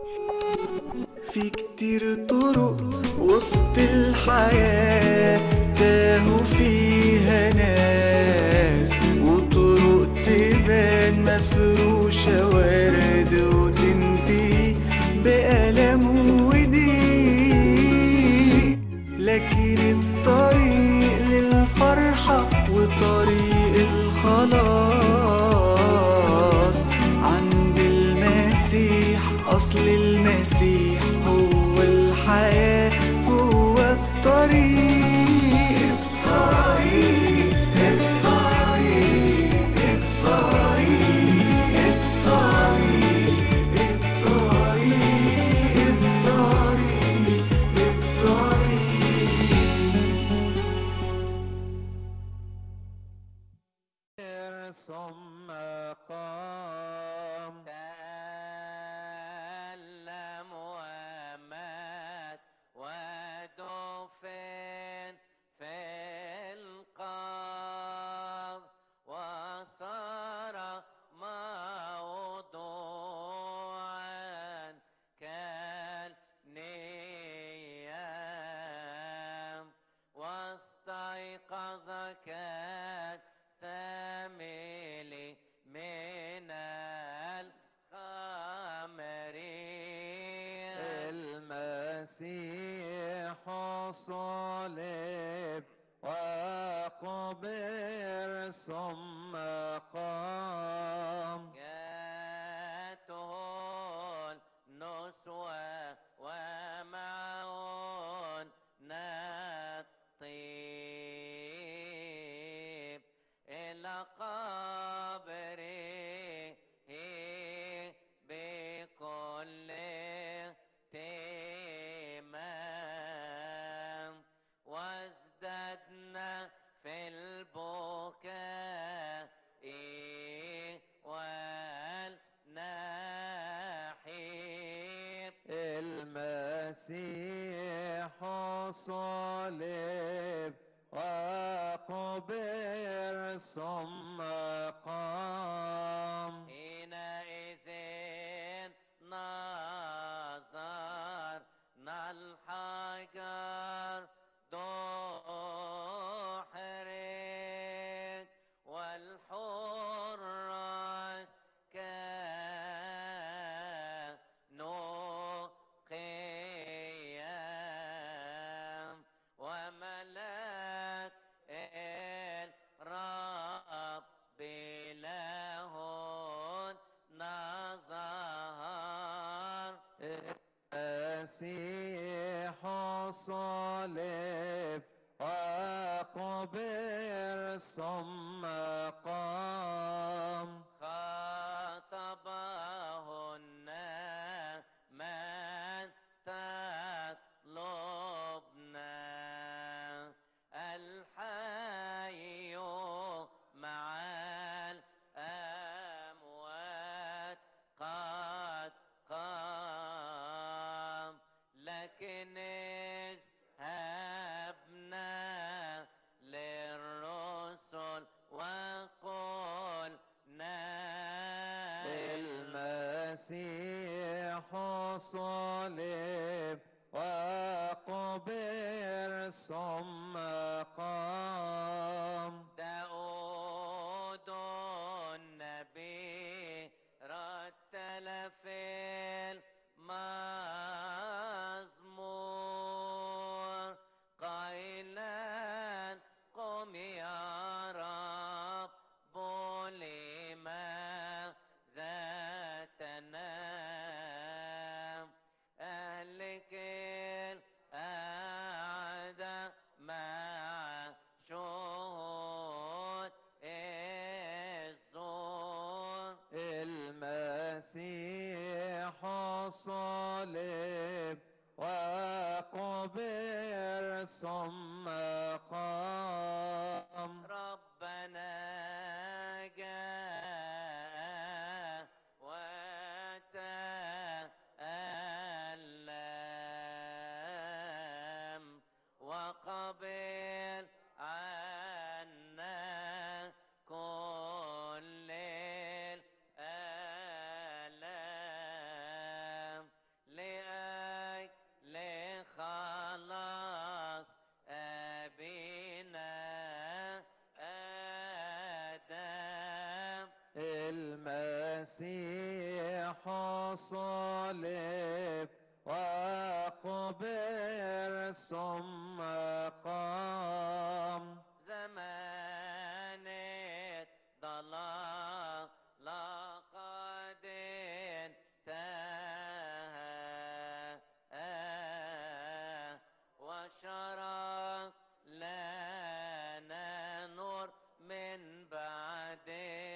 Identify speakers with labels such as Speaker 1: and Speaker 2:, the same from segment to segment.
Speaker 1: في كتير طرق وسط الحياة تاهوا فيها ناس وطرق تبان مفروشة ورد وتنتهي بألم وضيق لكن الطريق للفرحة وطريق الخلاص عند المسيح أصل المسيح هو الحياة هو الطريق الطريق الطريق الطريق الطريق الطريق الطريق الطريق
Speaker 2: ثم قام
Speaker 3: تألم ومات ودفن في القبر وصار موضوعا كالنيام واستيقظ كالسامل من الخمر
Speaker 2: المسيح صلب وقبر ثم قام
Speaker 3: جاءته النسوة ومعون الطيب إلى قبره بكل تمام وازددنا في البكاء والنحيب
Speaker 2: المسيح صلب وقبر ثم قام
Speaker 3: حينئذ نظرنا الحجر دحرج والحراس كانوا قيام وملاك الرب لهن نظهر
Speaker 2: المسيح صلب وقبر ثم قام
Speaker 3: خاطبهن من تطلبنا الحي مع الأموات قد قام لكن اذهبنا للرسل وقلنا
Speaker 2: المسيح صلب وقبر ثم قام
Speaker 3: داود النبي رتل في المزمور قائلا قم يا رب لماذا تنام أهلك الأعداء مع شهود الزور
Speaker 2: المسيح صلب وقبر ثم قام
Speaker 3: ربنا جاء وتألم وقبل عنا كل الآلام
Speaker 2: صلب وقبر ثم قام
Speaker 3: زمان ضلال لقد انتهى وشرق لنا نور من بعد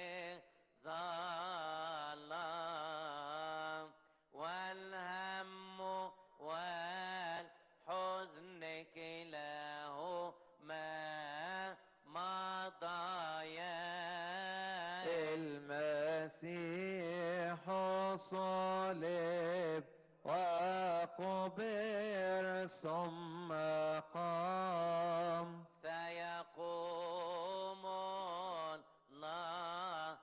Speaker 3: ظلام والهم والحزن كلاهما مضيا
Speaker 2: المسيح صلب وقبر ثم قام
Speaker 3: سيقوم الله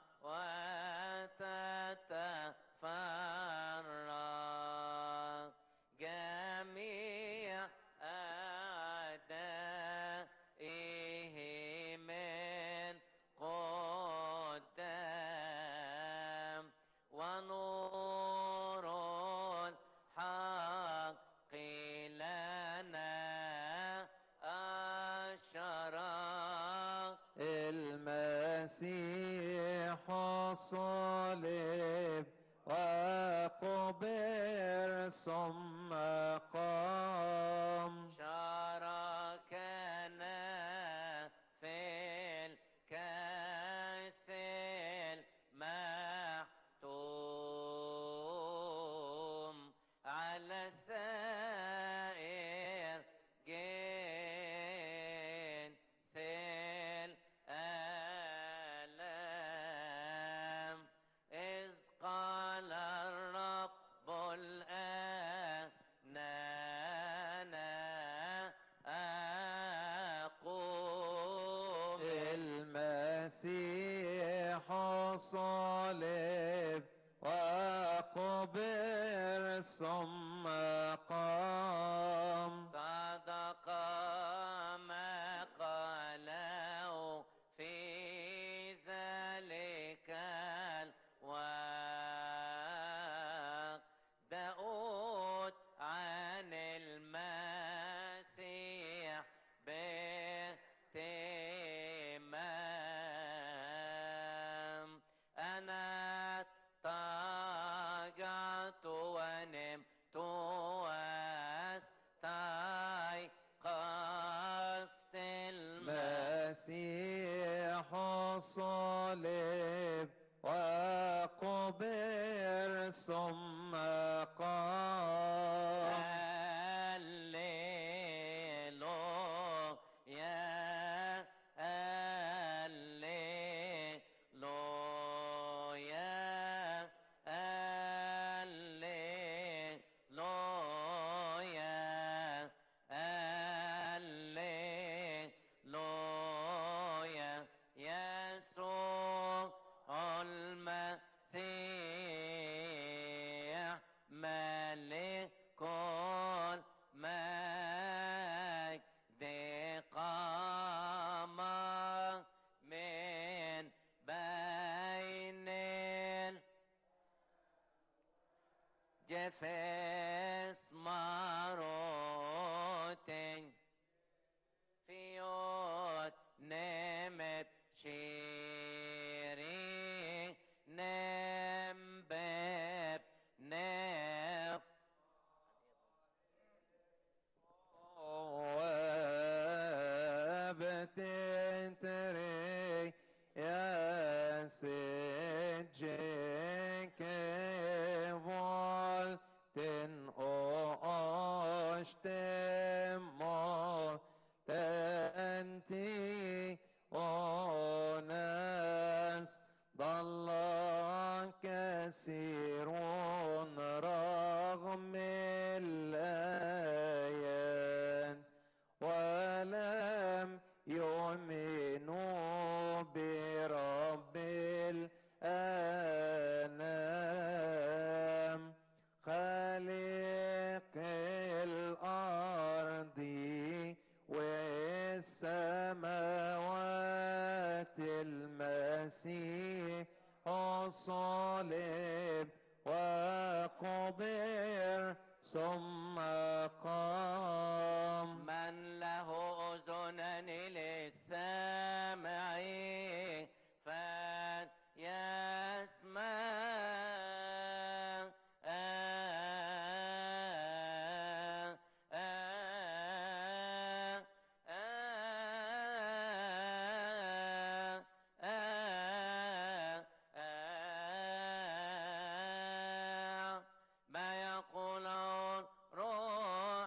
Speaker 3: وتتفرق جميع أعدائه من قدام ونور الحق لنا أشرق
Speaker 2: المسيح صلب وقبر ثم قام
Speaker 3: شاركنا في الكاس المحتوم على سائر جنس الآلام إذ قال الرب الآن أنا أقوم
Speaker 2: المسيح صلب وقبر ثم قام
Speaker 3: صدق ما قاله في ذلك الوقت داود عن المسيح باهتمام أنا طاقت ونمت واستيقظت المسيح
Speaker 2: المسيح صلب وقبر ثم قام
Speaker 3: هللويا هللويا هللويا هللويا يسوع المسيح ملك المجد قام من بين الجفاس مروتين في يود نمت شيري نم باب نم
Speaker 2: وبتنتري يا سجك فولتن أشتم تنتي وناس ضل كثيرون رغم الآيات ولم يؤمن ثم قام
Speaker 3: من له أذنان للسامع فليسمع ما يقول الروح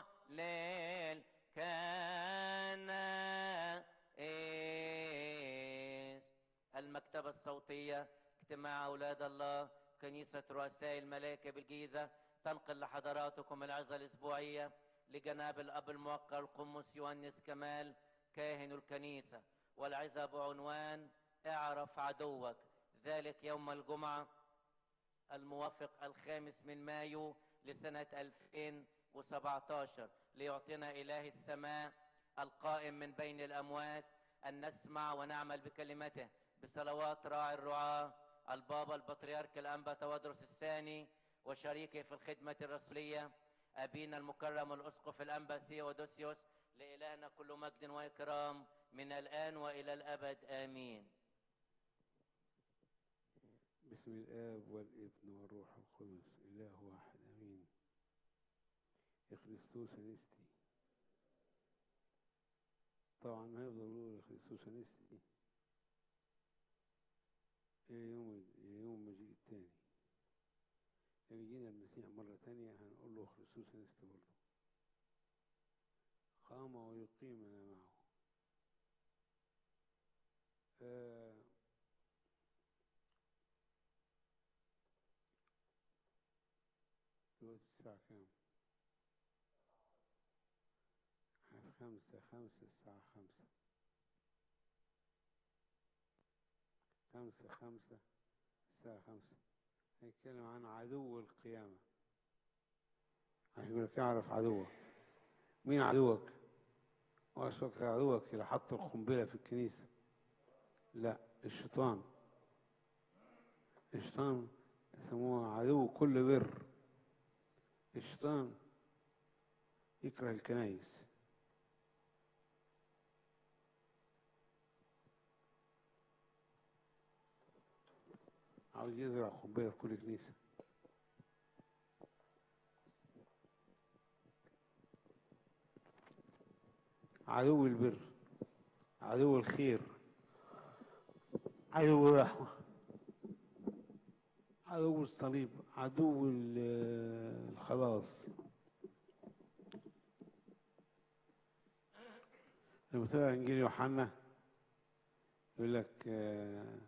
Speaker 3: للكنائس المكتبة الصوتية اجتماع أولاد الله كنيسة رؤساء الملائكة بالجيزة تنقل لحضراتكم العظة الأسبوعية لجناب الأب الموقر القمص يونس كمال كاهن الكنيسة والعظة بعنوان اعرف عدوك ذلك يوم الجمعة الموافق الخامس من مايو لسنة 2017 ليعطينا إله السماء القائم من بين الأموات أن نسمع ونعمل بكلمته بصلوات راعي الرعاة البابا البطريرك الأنبا تودرس الثاني وشريكه في الخدمة الرسولية أبينا المكرم الأسقف الأنبا ثيودوسيوس لإلهنا كل مجد وإكرام من الآن وإلى الأبد آمين
Speaker 4: بسم الآب والابن والروح القدس إله واحد أمين إخريستوس أنستي طبعا ما يفضل يقول إخريستوس أنستي إلى يوم إلى يوم مجيء التاني لما يجينا المسيح مرة تانية هنقول له إخريستوس أنستي برضه قام ويقيمنا معه آه دلوقتي الساعة كام؟ في خمسة خمسة الساعة خمسة خمسة خمسة الساعة خمسة هنتكلم عن عدو القيامة هيقول لك اعرف عدوك مين عدوك؟ وأشرك عدوك اللي حط القنبلة في الكنيسة لا الشيطان الشيطان يسموه عدو كل بر الشيطان يكره الكنايس عاوز يزرع قنبله في كل كنيسه عدو البر عدو الخير عدو الرحمه عدو الصليب عدو ال- الخلاص لما تقرا انجيل يوحنا يقول لك آه،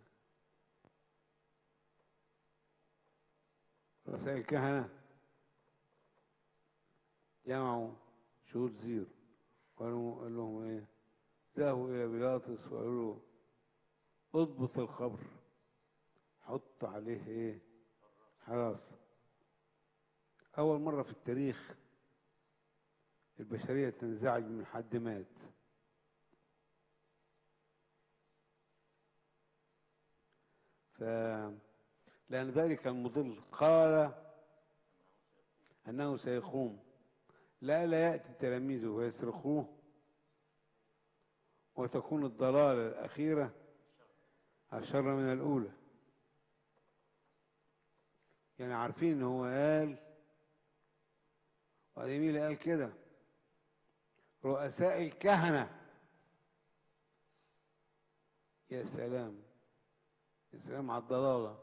Speaker 4: رؤساء الكهنة جمعوا شهود زير وقالوا قال لهم ايه ذهبوا الى بيلاطس وقالوا له اضبط الخبر حط عليه ايه حراسة أول مرة في التاريخ البشرية تنزعج من حد مات ف لأن ذلك المضل قال أنه سيقوم لا لا يأتي تلاميذه ويصرخوه وتكون الضلالة الأخيرة أشر من الأولى يعني عارفين ان هو قال وبعدين مين اللي قال كده رؤساء الكهنة يا سلام يا سلام على الضلالة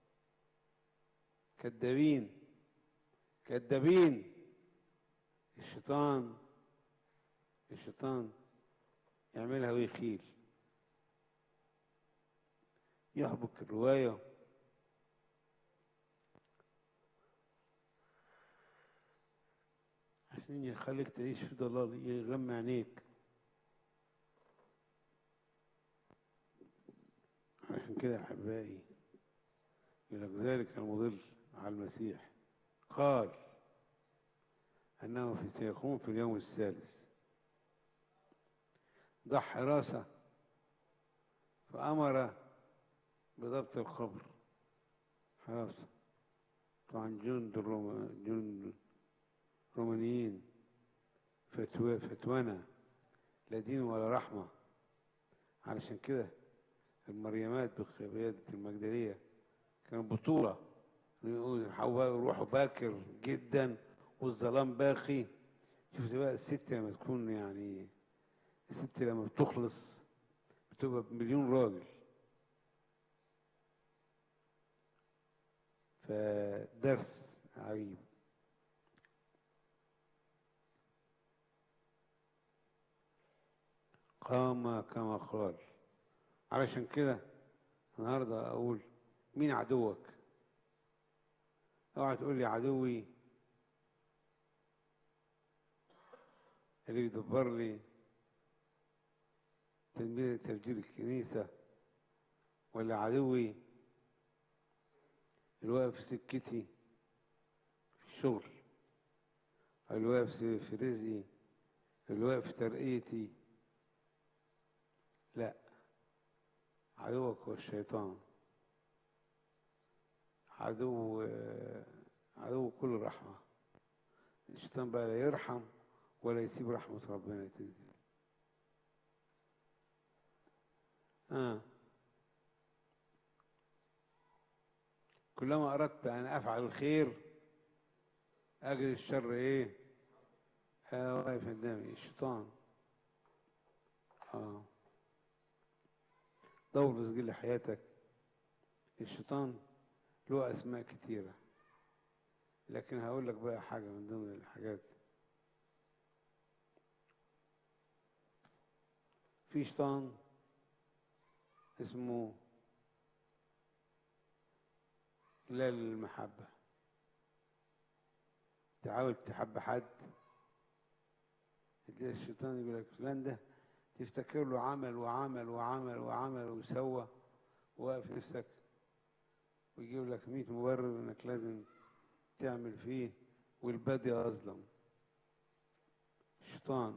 Speaker 4: كذابين كذابين الشيطان الشيطان يعملها ويخيل يحبك الروايه عشان يخليك تعيش في ضلال يغمى عينيك عشان كده احبائي يقول لك ذلك المضل على المسيح قال انه في سيقوم في اليوم الثالث ضع حراسه فامر بضبط الخبر حراسه طبعا جند الروما جند رومانيين فتوى فتوانا لا دين ولا رحمة علشان كده المريمات بقيادة المجدلية كانوا بطولة يروحوا يروحوا باكر جدا والظلام باقي شفت بقى الست لما تكون يعني الست لما بتخلص بتبقى بمليون راجل فدرس عجيب قام كما قال علشان كده النهارده اقول مين عدوك اوعى تقول لي عدوي اللي بيدبر لي تدمير تفجير الكنيسة ولا عدوي اللي واقف في سكتي في الشغل اللي واقف في في رزقي اللي واقف في ترقيتي لا عدوك هو الشيطان عدو عدو كل رحمة الشيطان بقى لا يرحم ولا يسيب رحمة ربنا تنزل آه. كلما أردت أن أفعل الخير أجد الشر إيه؟ آه واقف قدامي الشيطان آه دور في سجل حياتك الشيطان له أسماء كتيرة لكن هقول لك بقى حاجة من ضمن الحاجات في شيطان اسمه لا للمحبة تحاول تحب حد تلاقي الشيطان يقول لك فلان ده تفتكر له عمل وعمل وعمل وعمل وسوى واقف نفسك ويجيب لك 100 مبرر انك لازم تعمل فيه والبادي اظلم الشيطان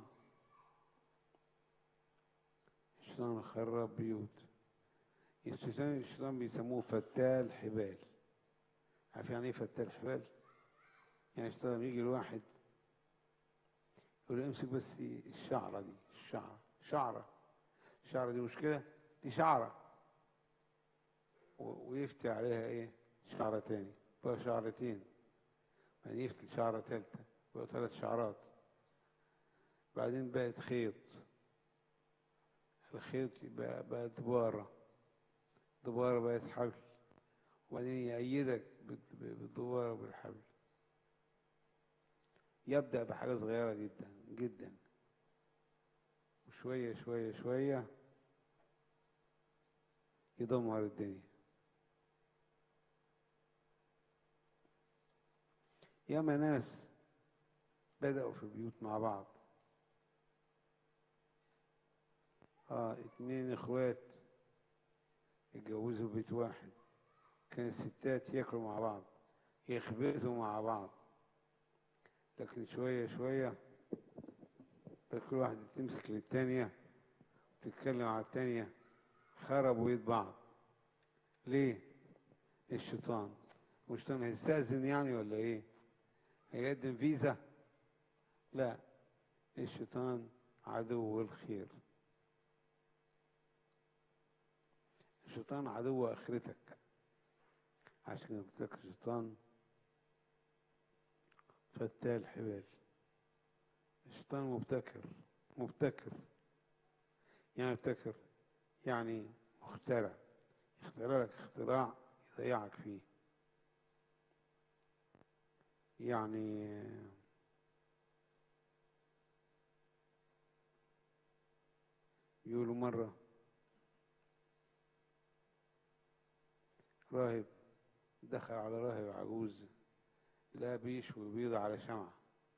Speaker 4: الشيطان خرب بيوت الشيطان الشيطان بيسموه فتال حبال عارف يعني ايه فتال حبال؟ يعني الشيطان لما يجي الواحد يقول له امسك بس الشعرة دي الشعرة شعرة الشعرة دي مشكلة دي شعرة و- ويفتي عليها ايه شعرة تاني بقى شعرتين بعدين يفتي شعرة تالتة بقى ثلاث شعرات بعدين بقت خيط الخيط يبقى بقى دبارة دبارة بقت حبل وبعدين يأيدك بال- بالدبارة بالحبل يبدأ بحاجة صغيرة جدا جدا وشوية شوية شوية يدمر الدنيا ياما ناس بدأوا في البيوت مع بعض اه اتنين اخوات اتجوزوا بيت واحد كان الستات ياكلوا مع بعض يخبزوا مع بعض لكن شوية شوية بقى كل واحدة تمسك للتانية وتتكلم على التانية خربوا بيت بعض ليه؟ الشيطان والشيطان هيستأذن يعني ولا ايه؟ هيقدم فيزا؟ لا الشيطان عدو الخير الشيطان عدو اخرتك عشان كده قلت لك الشيطان فتال حبال الشيطان مبتكر مبتكر يعني مبتكر يعني مخترع يخترع لك اختراع يضيعك فيه يعني يقولوا مرة راهب دخل على راهب عجوز لا بيشوي بيض على شمعة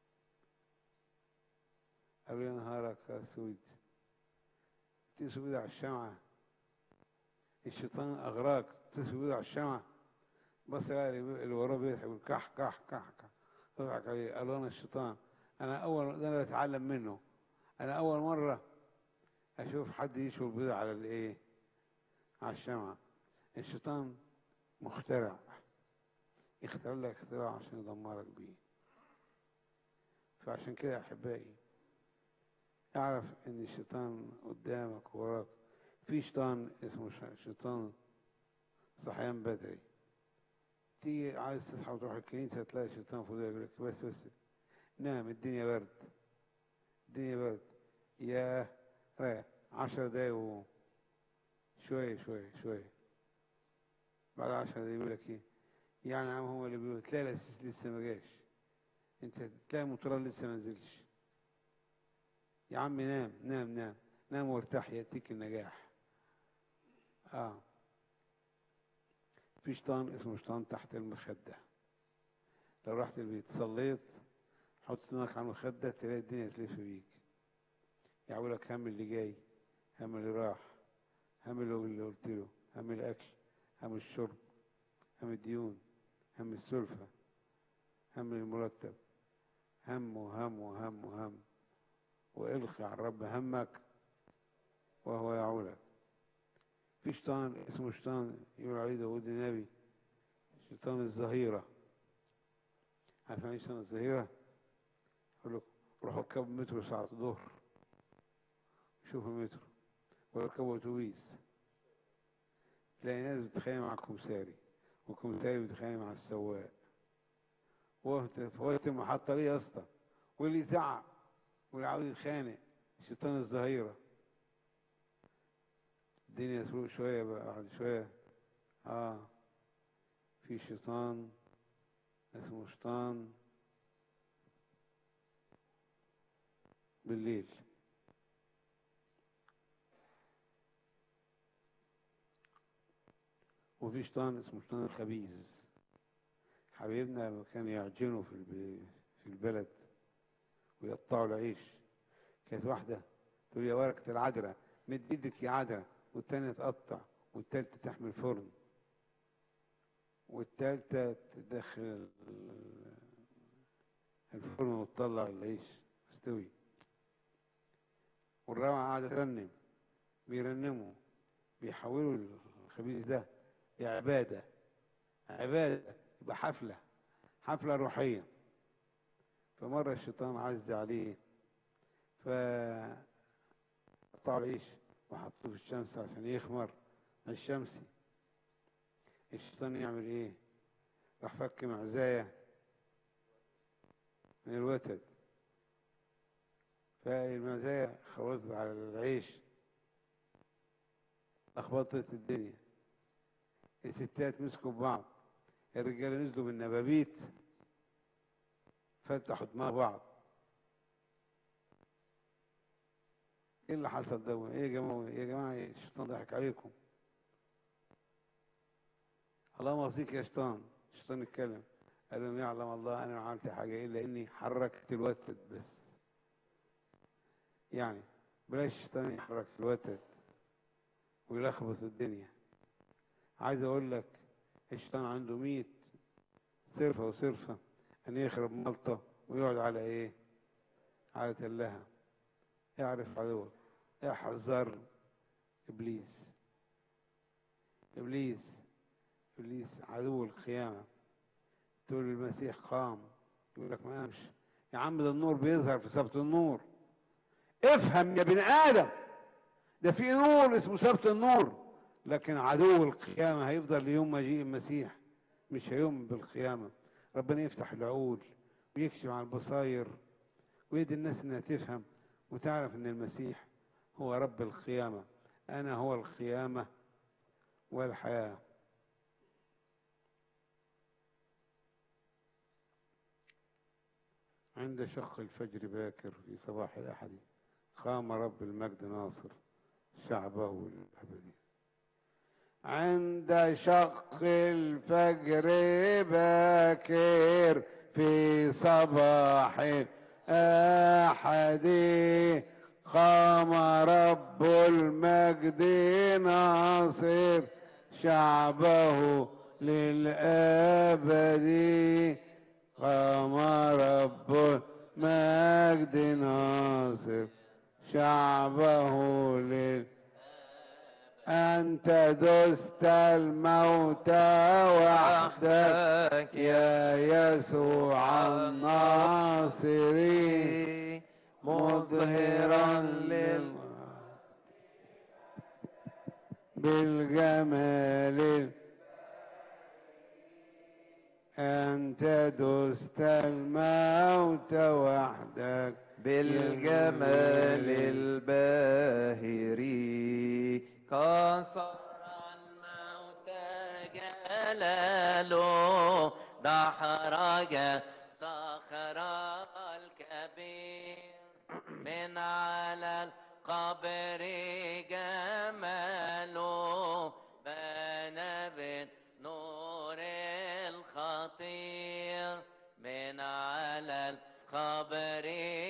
Speaker 4: قال له يا نهارك يا سود تسوي بيض على الشمعة الشيطان أغراك تسوي بيض على الشمعة بص لقى اللي اللي وراه بيضحك يقول كح كح كح كح يضحك عليه قال له أنا الشيطان أنا أول ده أنا بتعلم منه أنا أول مرة أشوف حد يشوي البيض على الإيه على الشمعة الشيطان مخترع يختار لك اختراع عشان يدمرك بيه فعشان كده يا احبائي اعرف ان الشيطان قدامك ووراك في شيطان اسمه ش- شيطان صحيان بدري تيجي عايز تصحى وتروح الكنيسة تلاقي الشيطان في ودنك يقول لك بس بس نام الدنيا برد الدنيا برد يا رايح عشر دقايق و شوية شوية شوية بعد عشر دقايق يقول لك ايه يعني يا عم هو اللي بيقول تلاقي الأسيس لسه ما جاش انت تلاقي المطران لسه ما نزلش يا عم نام نام نام نام وارتاح يأتيك النجاح اه في شيطان اسمه شيطان تحت المخدة لو رحت البيت صليت حط دماغك على المخدة تلاقي الدنيا تلف بيك يعمل لك هم اللي جاي هم اللي راح هم اللي قلت له هم الأكل هم الشرب هم الديون هم السلفة هم المرتب هم وهم وهم وهم والقي على الرب همك وهو يعولك في شيطان اسمه شيطان يقول عليه داود النبي شيطان الظهيرة عارف يعني إيه شيطان الظهيرة؟ يقول لك روحوا اركبوا مترو ساعة الظهر شوفوا المترو واركبوا اتوبيس تلاقي ناس بتتخانق مع الكمساري والكمساري بيتخانق مع السواق وقت في وقت المحطة ليه يا اسطى واللي يزعق واللي عاوز يتخانق شيطان الظهيرة الدنيا تروق شوية بقى بعد شوية اه في شيطان اسمه شيطان بالليل وفي شيطان اسمه شيطان الخبيث حبيبنا لما كانوا يعجنوا في الب- في البلد ويقطعوا العيش كانت واحدة تقول يا ورقة العذراء مد ايدك يا عذراء والتانية تقطع والتالتة تحمل فرن والتالتة تدخل ال- الفرن وتطلع العيش مستوي والرابعة قاعدة ترنم بيرنموا بيحولوا الخبيث ده لعبادة عبادة يبقى حفلة حفلة روحية فمرة الشيطان عز عليه ف قطعوا العيش وحطوه في الشمس عشان يخمر الشمسي الشيطان يعمل ايه راح فك معزاية من الوتد فالمعزاية خبطت على العيش لخبطت الدنيا الستات مسكوا ببعض الرجاله نزلوا بالنبابيت فتحوا دماغ بعض ايه اللي حصل ده ايه يا جماعه يا جماعه إيه؟ الشيطان ضحك عليكم اللهم اصيك يا شيطان الشيطان اتكلم قال لهم يعلم الله انا ما عملت حاجه الا اني حركت الوتد بس يعني بلاش الشيطان يحرك الوتد ويلخبط الدنيا عايز اقول لك الشيطان عنده ميت صرفة وصرفة ان يخرب ملطة ويقعد على ايه على تلها اعرف عدوك احذر ابليس ابليس ابليس عدو القيامة تقول المسيح قام يقول لك ما قامش يا عم ده النور بيظهر في سبت النور افهم يا بني ادم ده في نور اسمه سبت النور لكن عدو القيامة هيفضل ليوم مجيء المسيح مش هيؤمن بالقيامة ربنا يفتح العقول ويكشف عن البصاير ويدي الناس انها تفهم وتعرف ان المسيح هو رب القيامة انا هو القيامة والحياة عند شق الفجر باكر في صباح الأحد قام رب المجد ناصر شعبه الأبدي عند شق الفجر باكر في صباح الأحد قام رب المجد ناصر شعبه للأبد قام رب المجد ناصر شعبه لل أنت أنت دست الموت وحدك يا يسوع الناصري مظهرا لل بالجمال أنت دست الموت وحدك
Speaker 2: بالجمال الباهر كسر
Speaker 3: الموت جلاله دحرج صخر الكبير من على القبر جماله بان بالنور الخطير من على القبر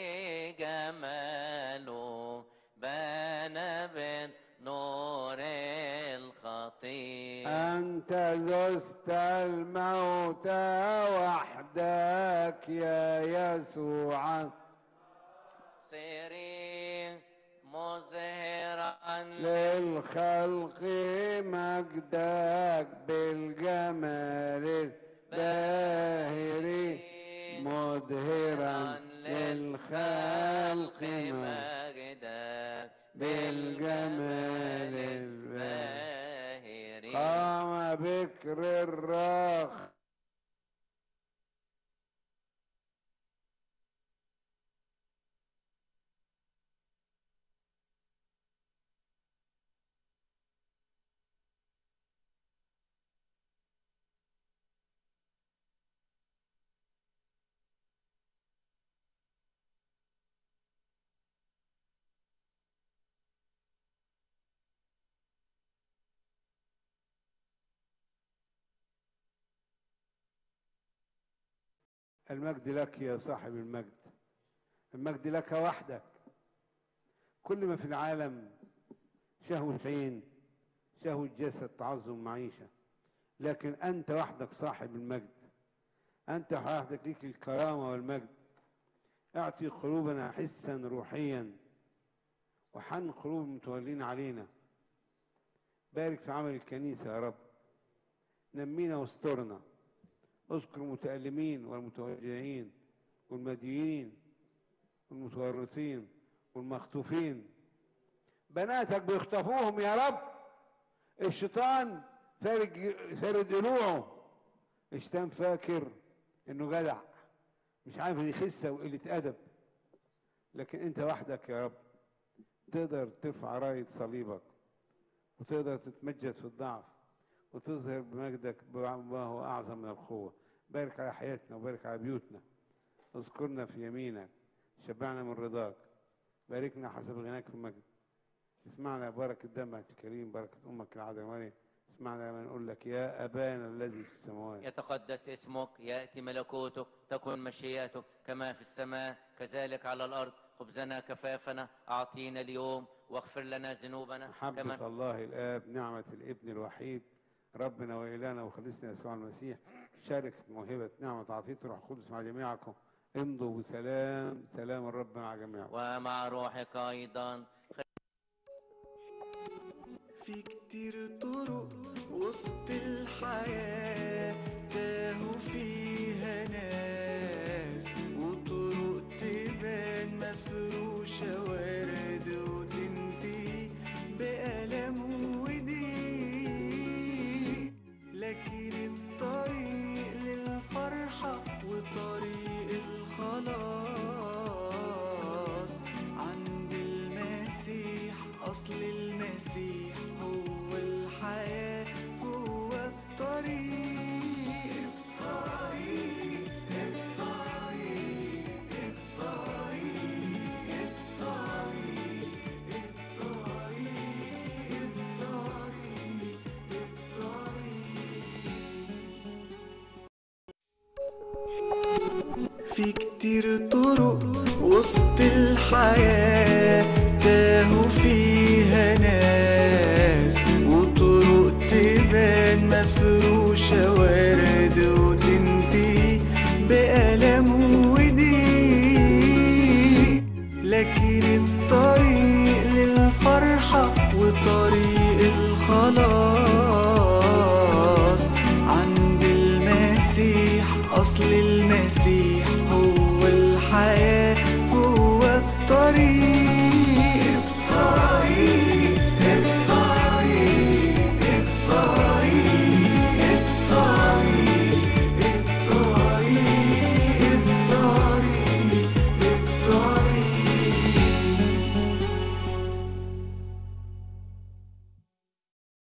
Speaker 3: جماله بان بالنور الخطير
Speaker 4: أنت دست الموت وحدك يا يسوع
Speaker 3: سيري مزهرا
Speaker 4: للخلق مجدك بالجمال الباهر مظهرا للخلق مجدك
Speaker 3: مجدا
Speaker 4: بالجمال
Speaker 3: الباهر
Speaker 4: قام بكر الراخ المجد لك يا صاحب المجد المجد لك وحدك كل ما في العالم شهوة عين شهوة جسد تعظم معيشة لكن أنت وحدك صاحب المجد أنت وحدك ليك الكرامة والمجد اعطي قلوبنا حسا روحيا وحن قلوب المتولين علينا بارك في عمل الكنيسة يا رب نمينا واسترنا اذكر المتألمين والمتوجعين والمدينين والمتورطين والمخطوفين بناتك بيخطفوهم يا رب الشيطان فارج فارد ضلوعه الشيطان فاكر انه جدع مش عارف دي خسه وقله ادب لكن انت وحدك يا رب تقدر ترفع رايه صليبك وتقدر تتمجد في الضعف وتظهر بمجدك ما هو اعظم من القوه بارك على حياتنا وبارك على بيوتنا اذكرنا في يمينك شبعنا من رضاك باركنا حسب غناك في المجد اسمعنا بركة دمك الكريم بركة أمك العذراء مريم اسمعنا لما نقول لك يا أبانا الذي في السماوات
Speaker 3: يتقدس اسمك يأتي ملكوتك تكن مشيئتك كما في السماء كذلك على الأرض خبزنا كفافنا أعطينا اليوم واغفر لنا ذنوبنا
Speaker 4: محبة
Speaker 3: كما
Speaker 4: الله الآب نعمة الابن الوحيد ربنا وإلهنا وخلصنا يسوع المسيح شاركة موهبة نعمة عطية الروح القدس مع جميعكم امضوا بسلام سلام الرب مع جميعكم
Speaker 3: ومع روحك أيضا
Speaker 1: في كتير طرق وسط الحياة تاهوا فيها ناس وطرق تبان مفروشة ورد وتنتهي بألم وضيق لكن الطريق للفرحة وطريق الخلاص عند المسيح أصل المسيح هو الحياة هو الطريق الطريق الطريق الطريق الطريق الطريق في كتير طرق وسط الحياة تاهوا فيها ناس